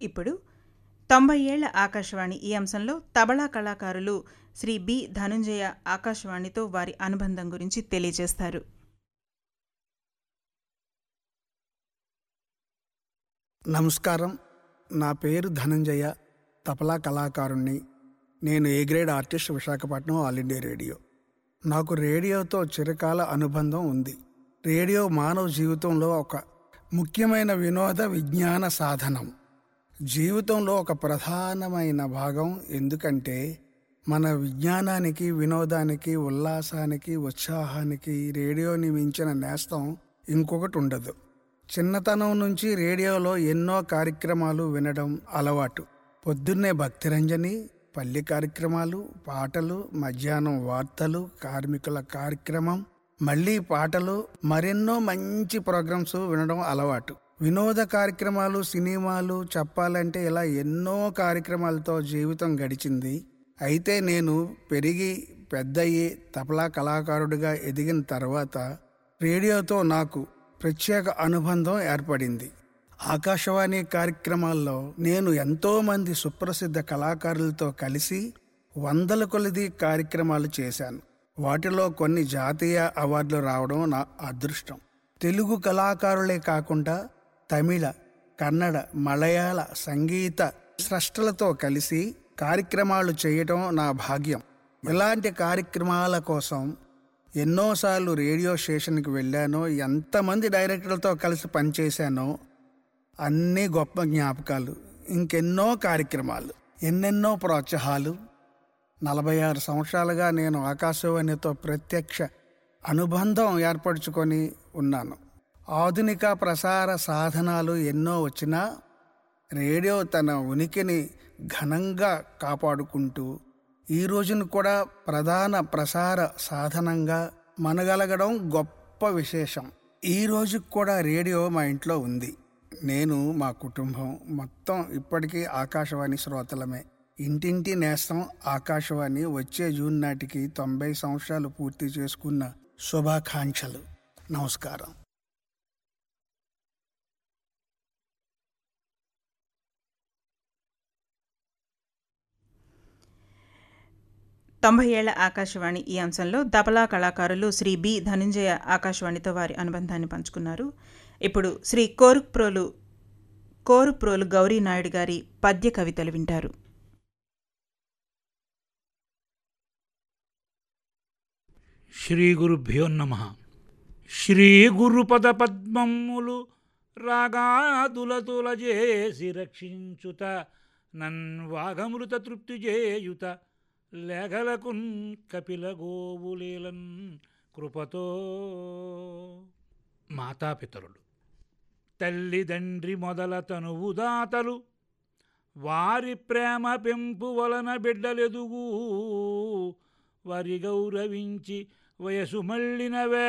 ఇప్పుడు తొంభై ఏళ్ల ఆకాశవాణి ఈ అంశంలో తబలా కళాకారులు శ్రీ బి ధనుంజయ ఆకాశవాణితో వారి అనుబంధం గురించి తెలియజేస్తారు నమస్కారం నా పేరు ధనంజయ తపలా కళాకారుణ్ణి నేను A grade artist Visakhapatnam all India radio నాకు రేడియోతో చిరకాల అనుబంధం ఉంది రేడియో మానవ జీవితంలో ఒక ముఖ్యమైన వినోద విజ్ఞాన సాధనం జీవితంలో ఒక ప్రధానమైన భాగం ఎందుకంటే మన విజ్ఞానానికి వినోదానికి ఉల్లాసానికి ఉత్సాహానికి రేడియోని మించిన నేస్తం ఇంకొకటి ఉండదు చిన్నతనం నుంచి రేడియోలో ఎన్నో కార్యక్రమాలు వినడం అలవాటు పొద్దున్నే భక్తిరంజని పల్లి కార్యక్రమాలు పాటలు మధ్యాహ్నం వార్తలు కార్మికుల కార్యక్రమం మళ్ళీ పాటలు మరెన్నో మంచి ప్రోగ్రామ్స్ వినడం అలవాటు వినోద కార్యక్రమాలు సినిమాలు చెప్పాలంటే ఇలా ఎన్నో కార్యక్రమాలతో జీవితం గడిచింది అయితే నేను పెరిగి పెద్దయ్యి తపలా కళాకారుడిగా ఎదిగిన తర్వాత రేడియోతో నాకు ప్రత్యేక అనుబంధం ఏర్పడింది ఆకాశవాణి కార్యక్రమాల్లో నేను ఎంతో మంది సుప్రసిద్ధ కళాకారులతో కలిసి వందల కొలది కార్యక్రమాలు చేశాను వాటిలో కొన్ని జాతీయ అవార్డులు రావడం నా అదృష్టం తెలుగు కళాకారులే కాకుండా తమిళ కన్నడ మలయాళ సంగీత స్రష్టలతో కలిసి కార్యక్రమాలు చేయటం నా భాగ్యం ఇలాంటి కార్యక్రమాల కోసం ఎన్నోసార్లు రేడియో స్టేషన్కి వెళ్ళానో ఎంతమంది డైరెక్టర్లతో కలిసి పనిచేశానో అన్నీ గొప్ప జ్ఞాపకాలు ఇంకెన్నో కార్యక్రమాలు ఎన్నెన్నో ప్రోత్సాహాలు నలభై ఆరు సంవత్సరాలుగా నేను ఆకాశవాణితో ప్రత్యక్ష అనుబంధం ఏర్పరచుకొని ఉన్నాను ఆధునిక ప్రసార సాధనాలు ఎన్నో వచ్చినా రేడియో తన ఉనికిని ఘనంగా కాపాడుకుంటూ ఈ రోజును కూడా ప్రధాన ప్రసార సాధనంగా మనగలగడం గొప్ప విశేషం ఈ రోజుకి కూడా రేడియో మా ఇంట్లో ఉంది నేను మా కుటుంబం మొత్తం ఇప్పటికీ ఆకాశవాణి శ్రోతలమే ఇంటింటి నేస్తం ఆకాశవాణి వచ్చే జూన్ నాటికి తొంభై సంవత్సరాలు పూర్తి చేసుకున్న శుభాకాంక్షలు నమస్కారం తొంభై ఏళ్ల ఆకాశవాణి ఈ అంశంలో తబలా కళాకారులు శ్రీ బి ధనుంజయ ఆకాశవాణితో వారి అనుబంధాన్ని పంచుకున్నారు ఇప్పుడు శ్రీ కోరుప్రోలు కోరుప్రోలు గౌరీ నాయుడు గారి పద్య కవితలు వింటారు శ్రీ గురుభ్యో నమ శ్రీ గురుపద పద్మములు రాగాదులతుల చేసి రక్షించుత నన్వాగమృత తృప్తి చేయుత లేగలకున్ కపిల గోవులేలన్ కృపతో మాతాపితరులు తల్లిదండ్రి మొదల తనువుదాతలు వారి ప్రేమ పెంపు వలన బిడ్డలెదుగు వారి గౌరవించి వయసు మళ్ళిన వే